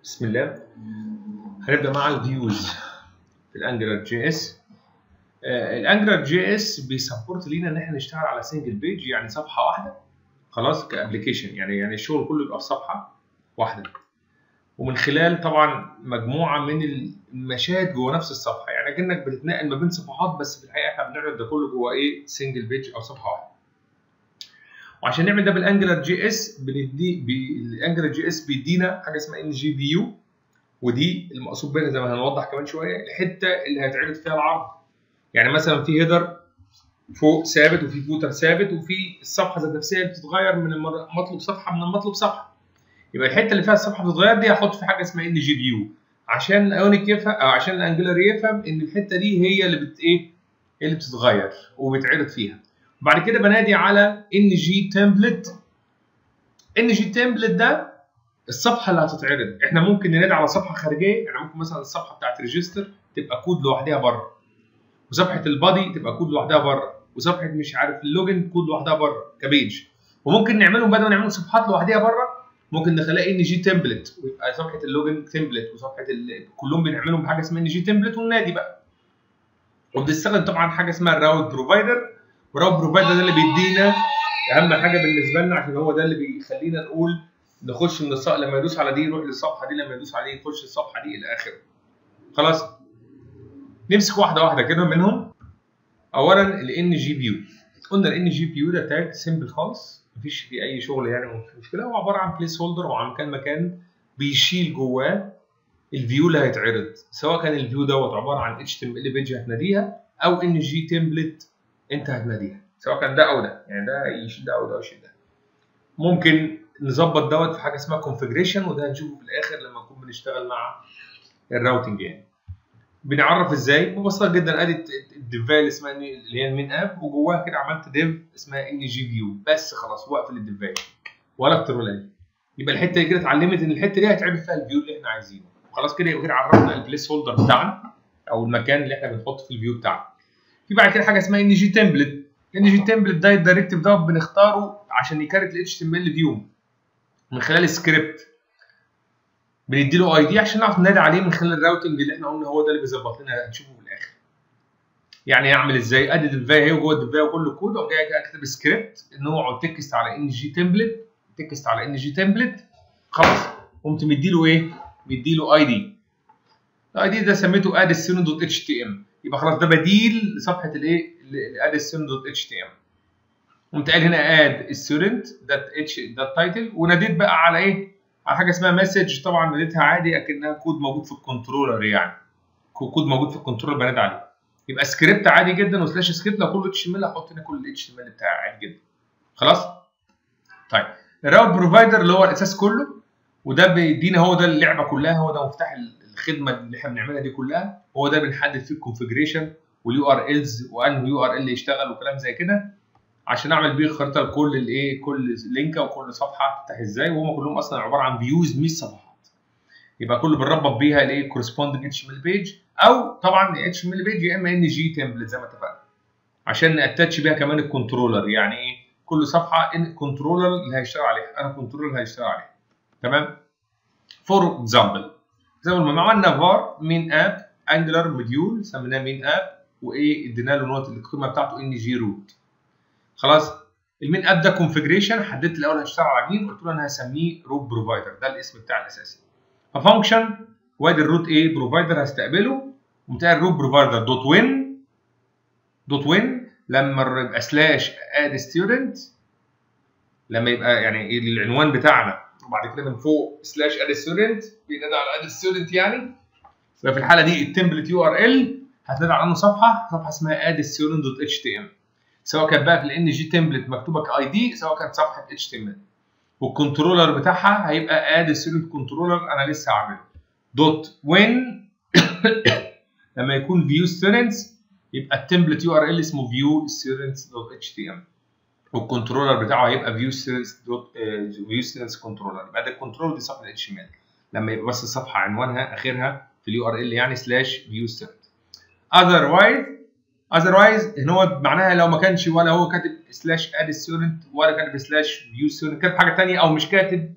بسم الله هنبدا مع الفيوز في الانجلر جي اس الانجلر جي اس بيسبورت لينا ان احنا نشتغل على سنجل بيج يعني صفحه واحده خلاص كابلكيشن يعني يعني الشغل كله يبقى في صفحه واحده ومن خلال طبعا مجموعه من المشاهد جوه نفس الصفحه يعني كانك بتتنقل ما بين صفحات بس في الحقيقه احنا بنعرض ده كله جوه ايه سنجل بيج او صفحه واحده وعشان نعمل ده بالانجلر جي اس بندي بالانجلر جي اس بيدينا حاجه اسمها ان جي فيو ودي المقصود بينها زي ما هنوضح كمان شويه الحته اللي هيتعرض فيها العرض يعني مثلا في هيدر فوق ثابت وفي فوتر ثابت وفي الصفحه ذات نفسها بتتغير من مطلوب صفحه من المطلوب صفحه يبقى الحته اللي فيها الصفحه بتتغير دي هحط في حاجه اسمها ان جي فيو عشان الايونيك يفهم او عشان الانجلر يفهم ان الحته دي هي اللي بت ايه اللي بتتغير وبيتعرض فيها بعد كده بنادي على ان جي تمبلت ان جي تمبلت ده الصفحه اللي هتتعرض احنا ممكن ننادي على صفحه خارجيه يعني ممكن مثلا الصفحه بتاعت ريجستر تبقى كود لوحدها بره وصفحه البادي تبقى كود لوحدها بره وصفحه مش عارف اللوجن كود لوحدها بره كبيج وممكن نعملهم بدل ما نعمل صفحات لوحدها بره ممكن نخليها ان جي تمبلت ويبقى صفحه اللوجن تمبلت وصفحه ال... كلهم بنعملهم بحاجه اسمها ان جي تمبلت وننادي بقى وبنستخدم طبعا حاجه اسمها الراوت بروفايدر والراوت بروفايدر ده اللي بيدينا اهم حاجه بالنسبه لنا عشان هو ده اللي بيخلينا نقول نخش من الصفحه لما يدوس على دي يروح للصفحه دي لما يدوس على دي يخش الصفحه دي الى اخره خلاص نمسك واحده واحده كده منهم اولا الان جي فيو قلنا الان جي فيو ده تاج سيمبل خالص مفيش فيه اي شغل يعني مفيش مشكله هو عباره عن بليس هولدر وعن كان مكان بيشيل جواه الفيو اللي هيتعرض سواء كان الفيو دوت عباره عن اتش تي ام ال بيج هتناديها او ان جي تمبلت انت هتناديها سواء كان ده او ده يعني ده يشيل ده او ده يشيل ده ممكن نظبط دوت في حاجه اسمها كونفجريشن وده هنشوفه في الاخر لما نكون بنشتغل مع الراوتنج يعني بنعرف ازاي ببساطه جدا ادي الديفاي اللي اسمها اللي هي المين اب وجواها كده عملت ديف اسمها ان جي فيو بس خلاص واقفل الديفاي ولا اكتر يبقى الحته دي كده اتعلمت ان الحته دي هيتعرف فيها الفيو اللي احنا عايزينه خلاص كده يبقى كده عرفنا البليس هولدر بتاعنا او المكان اللي احنا بنحط فيه الفيو بتاعنا في بعد كده حاجه اسمها ان جي تمبلت ان جي تمبلت ده الدايركتيف ده بنختاره عشان يكرت ال اتش تي ام ال فيو من خلال سكريبت بندي له اي دي عشان نعرف ننادي عليه من خلال الراوتنج اللي احنا قلنا هو ده اللي بيظبط لنا هنشوفه في الاخر يعني اعمل ازاي ادي الديفاي اهي وجوه الديفاي وكل الكود واقوم جاي اكتب سكريبت نوعه تكست على ان جي تمبلت تكست على ان جي تمبلت خلاص قمت مديله ايه مديله اي دي الاي دي ده سميته اد السينو دوت اتش تي ام يبقى خلاص ده بديل لصفحه الايه اد السينو دوت اتش تي ام قمت قايل هنا اد ستودنت ده اتش ده التايتل وناديت بقى على ايه على حاجه اسمها مسج طبعا ناديتها عادي اكنها كود موجود في الكنترولر يعني كود موجود في الكنترولر بنادي عليه يبقى سكريبت عادي جدا وسلاش سكريبت لو كله اتش ام ال احط هنا كل الاتش ام ال بتاعي عادي جدا خلاص طيب الراوت بروفايدر اللي هو الاساس كله وده بيدينا هو ده اللعبه كلها هو ده مفتاح الخدمه اللي احنا بنعملها دي كلها هو ده بنحدد فيه الكونفجريشن واليو ار الز وانه يو ار ال يشتغل وكلام زي كده عشان اعمل بيه خريطه لكل الايه كل لينكه وكل صفحه تفتح ازاي وهم كلهم اصلا عباره عن فيوز مش صفحات يبقى كله بنربط بيها الايه كورسبوندنج اتش ام ال بيج او طبعا اتش ام ال بيج يا اما ان جي تمبلت زي ما اتفقنا عشان ناتاتش بيها كمان الكنترولر يعني ايه كل صفحه ان الكنترولر اللي هيشتغل عليها انا الكنترولر اللي هيشتغل عليها تمام فور اكزامبل زي ما عملنا فار مين اب انجلر موديول سميناه مين اب وايه ادينا له نوت القيمه بتاعته ان جي روت خلاص المين اب ده كونفجريشن حددت الاول هشتغل على مين قلت له انا هسميه روت بروفايدر ده الاسم بتاعي الاساسي ففانكشن وادي الروت ايه بروفايدر هستقبله وبتاع الروت بروفايدر دوت وين دوت وين لما يبقى سلاش اد ستودنت لما يبقى يعني العنوان بتاعنا وبعد كده من فوق سلاش اد ستودنت بينادي على اد ستودنت يعني ففي الحاله دي التمبلت يو ار ال هتنادي على انه صفحه صفحه اسمها اد ستودنت دوت اتش تي ام سواء كانت بقى في الان جي تمبلت مكتوبه كاي دي سواء كانت صفحه اتش تي ام ال والكنترولر بتاعها هيبقى اد ستودنت كنترولر انا لسه عامله دوت وين لما يكون فيو ستودنتس يبقى التمبلت يو ار ال اسمه فيو ستودنتس دوت اتش تي ام والكنترولر بتاعه هيبقى فيو ستودنتس دوت فيو ستودنتس كنترولر يبقى ده الكنترولر دي صفحه اتش ام ال لما يبقى بس الصفحه عنوانها اخرها في اليو ار ال يعني سلاش فيو ستودنت اذروايز اذروايز ان هو معناها لو ما كانش ولا هو كاتب سلاش اد ستودنت ولا كاتب سلاش فيو ستودنت كاتب حاجه ثانيه او مش كاتب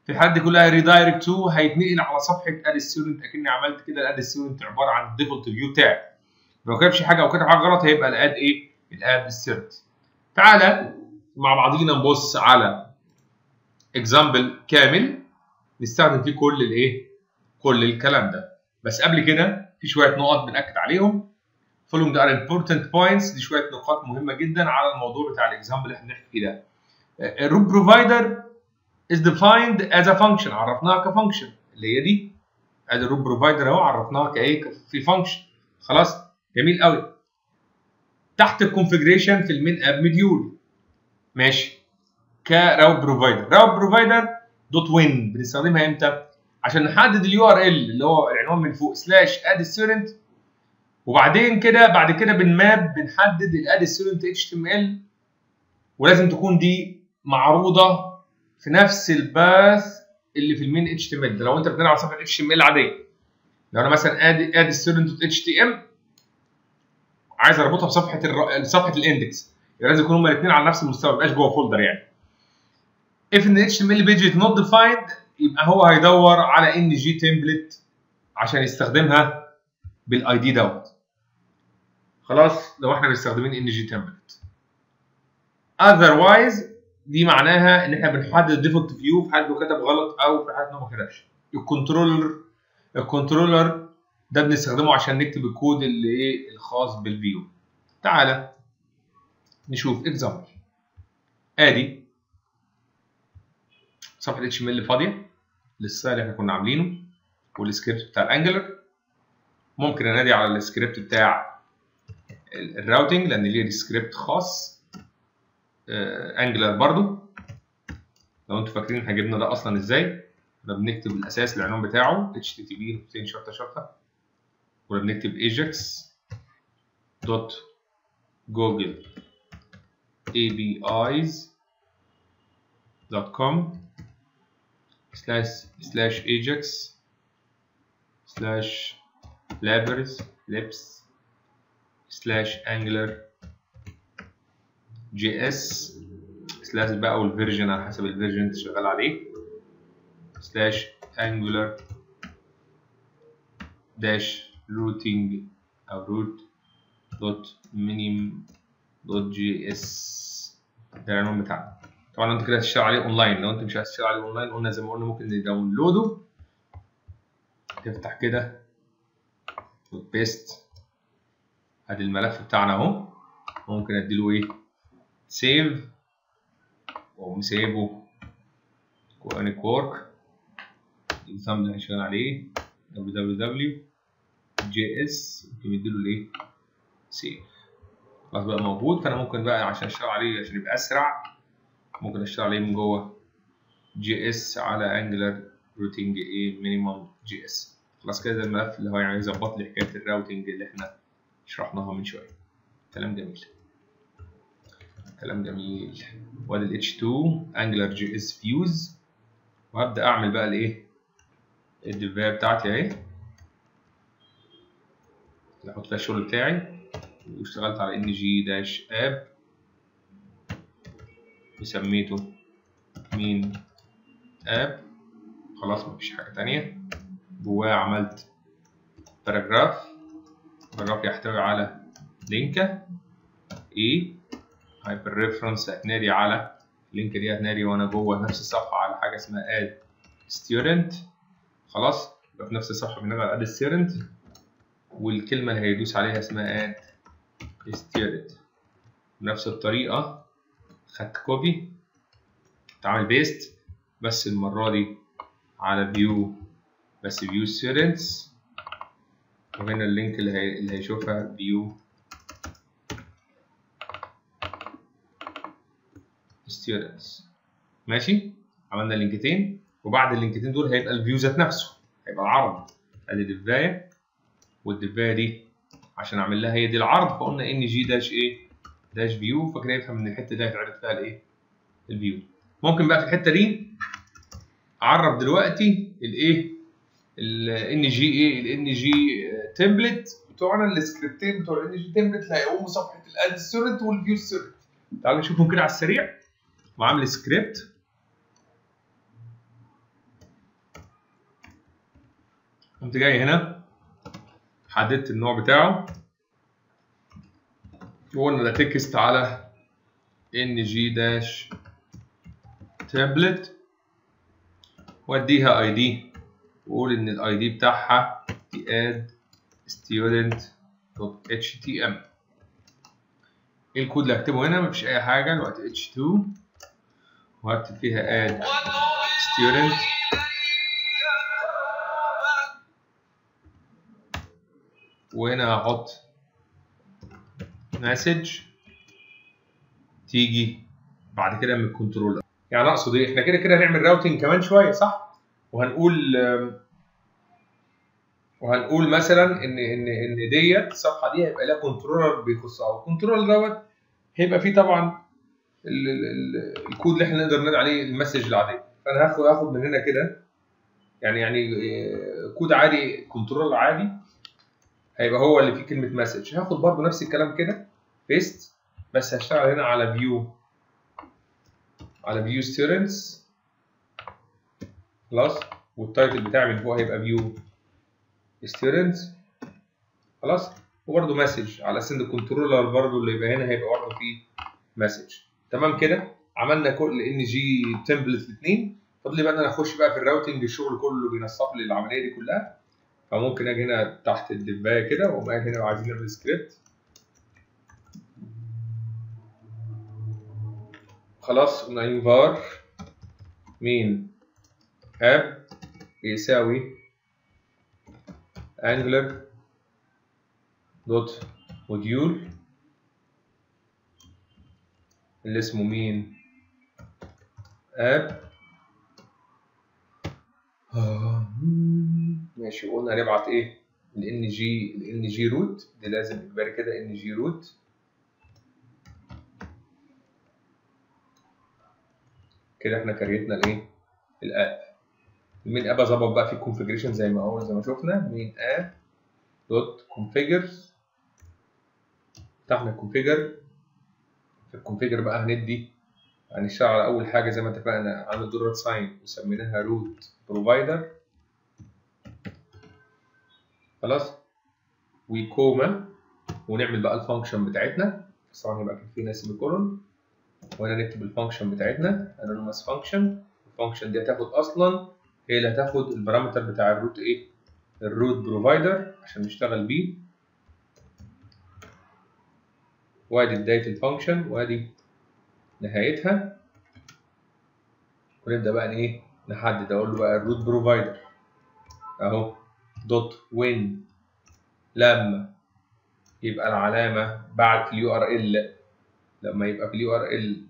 في الحالة دي كلها ريدايركت تو هيتنقل على صفحة اد ستودنت اكني عملت كده الاد ستودنت عبارة عن الديفولت فيو بتاعي لو كتبش حاجة او كتب حاجة غلط هيبقى الاد ايه؟ الاد ستودنت تعالى مع بعضينا نبص على اكزامبل كامل نستخدم فيه كل الايه؟ كل الكلام ده بس قبل كده في شويه نقط بنأكد عليهم following are important points دي شويه نقاط مهمه جدا على الموضوع بتاع الاكزامبل اللي احنا بنحكي فيه ده الروت بروفايدر is defined as a function عرفناها كفانكشن اللي هي دي ادي الروت بروفايدر اهو عرفناها كايه في فانكشن خلاص جميل قوي تحت الكونفجريشن في المين اب مديول ماشي كراوت بروفايدر راوت بروفايدر دوت وين بنستخدمها امتى عشان نحدد اليو ار ال اللي هو العنوان من فوق سلاش اد ستودنت وبعدين كده بعد كده بنماب بنحدد الاد ستودنت اتش تي ام ال ولازم تكون دي معروضه في نفس الباث اللي في المين اتش تي ام ال ده لو انت بتنقل على صفحه اتش تي ام ال عاديه لو انا مثلا اد اد ستودنت اتش تي ام عايز اربطها بصفحه الر... صفحه الاندكس يبقى لازم يكونوا هما الاثنين على نفس المستوى ما يبقاش جوه فولدر يعني if ان اتش تي ام ال بيج not defined يبقى هو هيدور على ان جي تمبلت عشان يستخدمها بالاي دي دوت خلاص لو احنا مستخدمين ان جي تمبلت otherwise دي معناها ان احنا بنحدد الديفولت فيو في حاله انه كتب غلط او في حاله انه ما كتبش الكنترولر الكنترولر ده بنستخدمه عشان نكتب الكود اللي ايه الخاص بالفيو تعالى نشوف اكزامبل ادي صفحه اتش ام ال فاضيه للستايل اللي احنا كنا عاملينه والسكريبت بتاع الانجلر ممكن انادي على السكريبت بتاع الراوتنج لان ليه سكريبت خاص انجلر برضو لو انتوا فاكرين احنا جبنا ده اصلا ازاي ده بنكتب الاساس العنوان بتاعه http نقطتين شرطه شرطه ولا بنكتب ajax دوت جوجل apis دوت كوم سلاش سلاش ajax سلاش libraries libs سلاش angular جي اس سلاش بقى والفيرجن على حسب الفيرجن انت شغال عليه سلاش angular داش routing او root دوت minim دوت جي اس ده العنوان بتاعنا طبعا انت كده هتشتغل عليه اونلاين لو انت مش عايز تشتغل عليه اونلاين قلنا زي ما قلنا ممكن نداونلوده تفتح كده وتبيست ادي الملف بتاعنا اهو ممكن اديله ايه سيف واقوم سيبه كواني كورك الاكزامبل اللي هنشتغل عليه www js ممكن نديله الايه سيف خلاص بقى موجود فانا ممكن بقى عشان اشتغل عليه عشان يبقى اسرع ممكن اشتغل عليه من جوه جي اس على انجلر روتنج ايه مينيمم جي اس خلاص كده الملف اللي هو يعني يظبط لي حكايه الراوتنج اللي احنا شرحناها من شويه كلام جميل كلام جميل وادي ال H2 Angular JS Views وهبدأ أعمل بقى الإيه؟ الديفاية بتاعتي أهي أحط فيها الشغل بتاعي واشتغلت على إن جي داش آب وسميته مين آب خلاص مفيش حاجة تانية جواه عملت باراجراف باراجراف يحتوي على لينكة إيه هايبر ريفرنس هتنادي على اللينك دي هتنادي وانا جوه نفس الصفحه على حاجه اسمها اد ستودنت خلاص يبقى في نفس الصفحه بنرجع على اد ستودنت والكلمه اللي هيدوس عليها اسمها اد ستودنت بنفس الطريقه خدت كوبي تعمل بيست بس المره دي على فيو بس فيو ستودنتس وهنا اللينك اللي, هي... اللي هيشوفها فيو students ماشي عملنا لينكتين وبعد اللينكتين دول هيبقى الفيو ذات نفسه هيبقى العرض ادي دفايه والدفايه دي عشان اعمل لها هي دي العرض فقلنا ان جي داش ايه داش فيو فكده يفهم ان الحته دي هيتعرض فيها الايه الفيو ممكن بقى في الحته دي اعرف دلوقتي الايه الان جي ايه الان جي تمبلت بتوعنا السكريبتين بتوع الان جي تمبلت اللي هيقوموا صفحه الاد ستودنت والفيو ستودنت تعالوا نشوفهم كده على السريع وعامل سكريبت قمت جاي هنا حددت النوع بتاعه وقلنا ده تكست على ان جي داش تابلت واديها اي دي واقول ان الاي دي بتاعها اد student html ايه الكود اللي هكتبه هنا مفيش اي حاجه الوقت h2 وهكتب فيها add student وهنا هحط مسج تيجي بعد كده من الكنترولر يعني اقصد ايه احنا كده كده هنعمل راوتنج كمان شويه صح وهنقول وهنقول مثلا ان ان ان ديت الصفحه دي هيبقى لها كنترولر بيخصها والكنترولر دوت هيبقى فيه طبعا ال ال ال الكود اللي احنا نقدر نقول عليه المسج العاديه فانا هاخد هاخد من هنا كده يعني يعني كود عادي كنترولر عادي هيبقى هو اللي فيه كلمه مسج هاخد برضو نفس الكلام كده بيست بس هشتغل هنا على فيو على فيو ستودنتس خلاص والتايتل بتاعي من فوق هيبقى فيو ستودنتس خلاص وبرده مسج على اساس الكنترولر برده اللي يبقى هنا هيبقى برده فيه مسج تمام كده عملنا كل ان جي تمبلت الاثنين فاضل لي بقى ان انا اخش بقى في الراوتنج الشغل كله بينسق لي العمليه دي كلها فممكن اجي هنا تحت الدبايه كده واقوم قاعد هنا وعايزين نعمل سكريبت خلاص قلنا انفار مين اب يساوي angular دوت موديول اللي اسمه مين اب ماشي وقلنا هنبعت ايه الان جي الان جي روت دي لازم اجباري كده ان جي روت كده احنا كريتنا الايه الاب المين اب اظبط بقى في الكونفجريشن زي ما هو زي ما شفنا مين اب دوت كونفيجرز فتحنا الكونفيجر في الكونفيجر بقى هندي هنشتغل على اول حاجه زي ما اتفقنا عامل دولار ساين وسميناها روت بروفايدر خلاص وكوما ونعمل بقى الفانكشن بتاعتنا بس طبعا هيبقى فينا سيمي كولون وهنا نكتب الفانكشن بتاعتنا anonymous فانكشن الفانكشن دي هتاخد اصلا هي اللي هتاخد البارامتر بتاع الروت ايه الروت بروفايدر عشان نشتغل بيه وادي بدايه الفانكشن وادي نهايتها ونبدا بقى ايه نحدد اقول له بقى الروت بروفايدر اهو دوت وين لما يبقى العلامه بعد اليو ار ال لما يبقى في اليو ار ال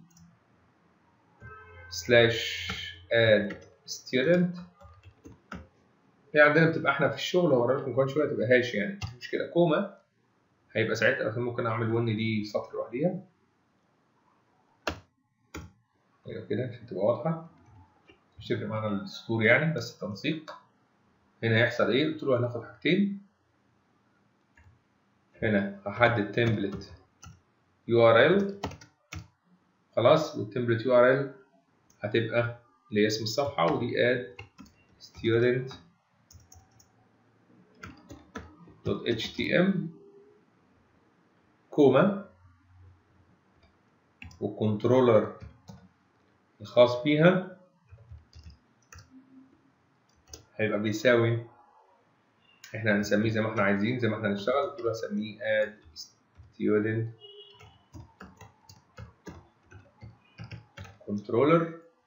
سلاش اد ستودنت هي عندنا بتبقى احنا في الشغل هوري لكم كمان شويه تبقى هاش يعني مش مشكله كوما هيبقى ساعتها ممكن اعمل ون دي سطر لوحديها ايوه كده عشان تبقى واضحه مش تفرق معانا السطور يعني بس التنسيق هنا هيحصل ايه قلت له هناخد حاجتين هنا هحدد تمبلت يو ار ال خلاص والتمبلت يو ار ال هتبقى اللي هي اسم الصفحه ودي اد student .htm كوما والكنترولر الخاص بيها هيبقى بيساوي احنا هنسميه زي ما احنا عايزين زي ما احنا هنشتغل قلت له هسميه add student controller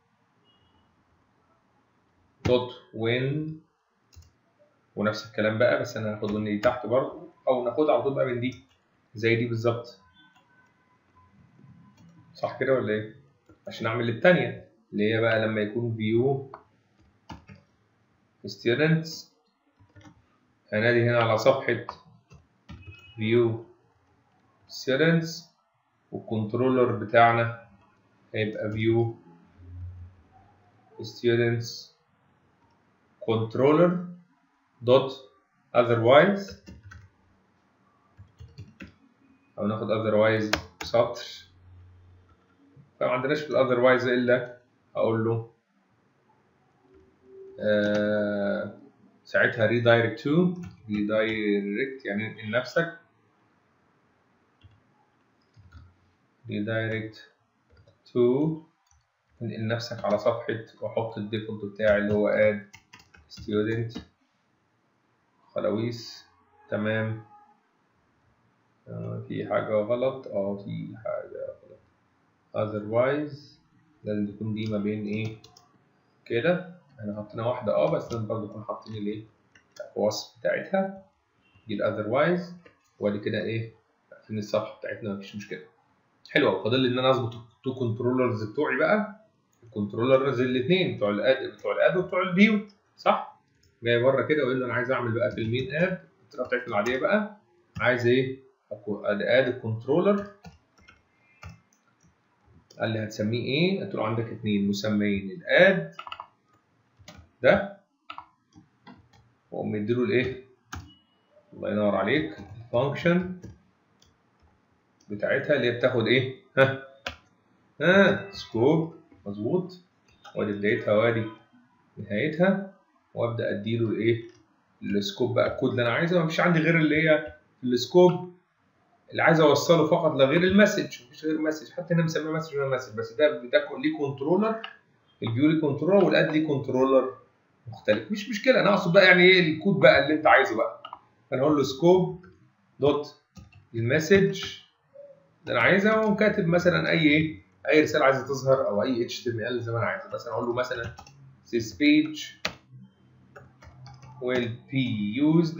dot when ونفس الكلام بقى بس انا هاخد من دي تحت برضه او ناخدها على طول بقى من دي زي دي بالظبط صح كده ولا ايه عشان اعمل التانية اللي هي بقى لما يكون view students هنادي هنا على صفحة view students والكنترولر بتاعنا هيبقى view students controller dot otherwise او ناخد otherwise سطر فما عندناش في otherwise الا اقول له ساعتها redirect to redirect يعني انقل نفسك redirect to انقل نفسك على صفحة واحط الديفولت بتاعي اللي هو add student خلاويص تمام آه في حاجة غلط اه في حاجة غلط otherwise لازم تكون دي ما بين ايه كده احنا حطينا واحدة اه بس لازم برضه نكون حاطين الايه الوصف بتاعتها دي الاذروايز وادي كده ايه قافلين الصفحة بتاعتنا مفيش مشكلة حلو قوي فاضل لي ان انا اظبط التو كنترولرز بتوعي بقى الكنترولرز الاثنين بتوع الاد بتوع الاد وبتوع الفيو صح جاي بره كده ويقول له انا عايز اعمل بقى في المين اد الطريقه بتاعتنا العاديه بقى عايز ايه اد الكنترولر قال لي هتسميه ايه قلت له عندك اثنين مسميين الاد ده واقوم مديله الايه الله ينور عليك الفانكشن بتاعتها اللي هي بتاخد ايه ها ها سكوب مظبوط وادي بدايتها وادي نهايتها وابدا اديله الايه السكوب بقى الكود اللي انا عايزه مفيش عندي غير اللي هي السكوب اللي عايز اوصله فقط لا غير المسج مفيش غير مسج حتى هنا مسميه مسج ولا مسج بس ده ده ليه كنترولر الفيو ليه كنترولر والاد ليه كنترولر مختلف مش مشكله انا اقصد بقى يعني ايه الكود بقى اللي انت عايزه بقى انا اقول له سكوب دوت المسج اللي انا عايزها واقوم كاتب مثلا اي ايه اي رساله عايزه تظهر او اي اتش تي ام ال زي ما انا عايز بس انا اقول له مثلا this page will be used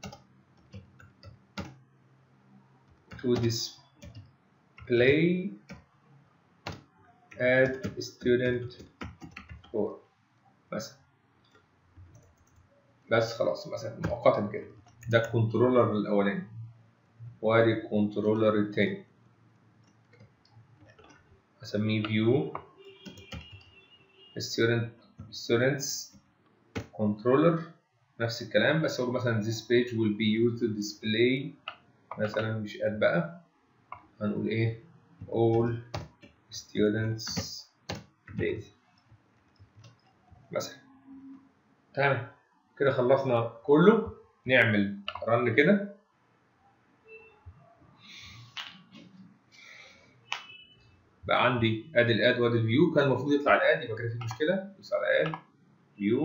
to display add student for مثلا بس خلاص مثلا مؤقتا كده ده الكنترولر الاولاني وادي الكنترولر التاني اسميه view student students controller نفس الكلام بس اقول مثلا this page will be used to display مثلا مش add بقى هنقول ايه all students data مثلا تمام كده خلصنا كله نعمل رن كده بقى عندي ادي الاد وادي الفيو كان المفروض يطلع الاد يبقى كده في مشكله دوس على اد فيو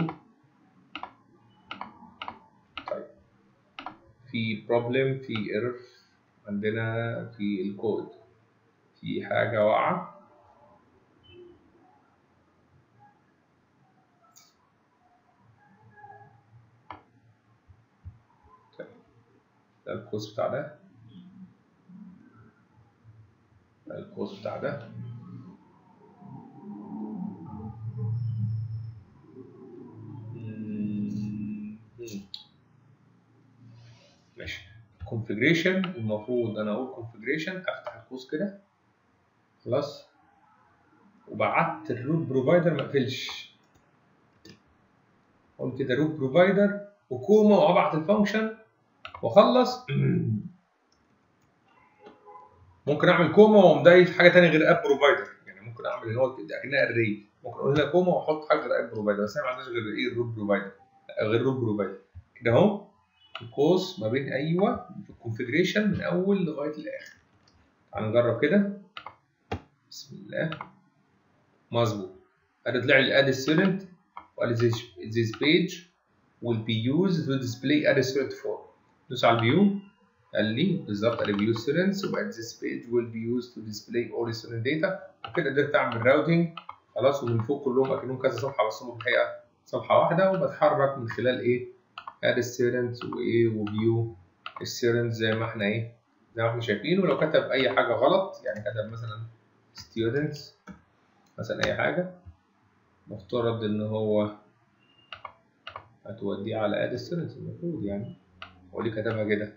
طيب في بروبلم في ايرور عندنا في الكود في حاجه واقعه طيب ده الكوز بتاع ده القوس بتاع ده ماشي configuration المفروض انا اقول configuration افتح القوس كده خلاص وبعت الروت بروفايدر ما اقفلش اقول كده روت بروفايدر وكوما وابعت الفانكشن واخلص ممكن اعمل كوما واقوم ضايف حاجه ثانيه غير اب بروفايدر يعني ممكن اعمل اللي هو اكنها اري ممكن اقول لها كوما واحط حاجه غير اب بروفايدر بس انا ما عندناش غير ايه الروت بروفايدر غير روت بروفايدر كده اهو القوس ما بين ايوه في الكونفجريشن من اول لغايه الاخر تعال نجرب كده بسم الله مظبوط ادي طلع لي اد ستودنت وقال لي this page will be used to display add student form دوس على الفيو قال لي بالظبط قال لي view students وبقت this page will be used to display all student data وكده قدرت اعمل راوتنج خلاص ومن فوق كلهم اكنهم كذا صفحه بس هم في الحقيقه صفحه واحده وبتحرك من خلال ايه add students وايه وفيو students زي ما احنا ايه زي ما احنا شايفين ولو كتب اي حاجه غلط يعني كتب مثلا students مثلا اي حاجه مفترض ان هو هتوديه على add students المفروض يعني هو ليه كتبها كده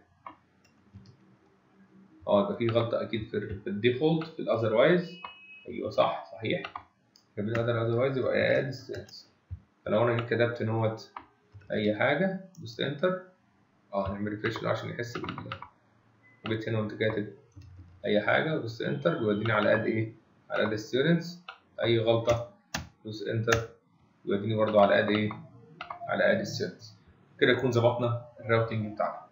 اه يبقى في غلطه اكيد في, في الديفولت في الاذروايز ايوه صح صحيح جاب لي اذروايز يبقى اد ستاتس فلو انا جيت كتبت ان هو اي حاجه دوست انتر اه نعمل ريفريش عشان يحس بال وجيت هنا وانت كاتب اي حاجه ودوست انتر بيوديني على اد ايه على اد ستودنتس اي غلطه دوست انتر بيوديني برضو على اد ايه على اد ستودنتس كده نكون ظبطنا الراوتنج بتاعنا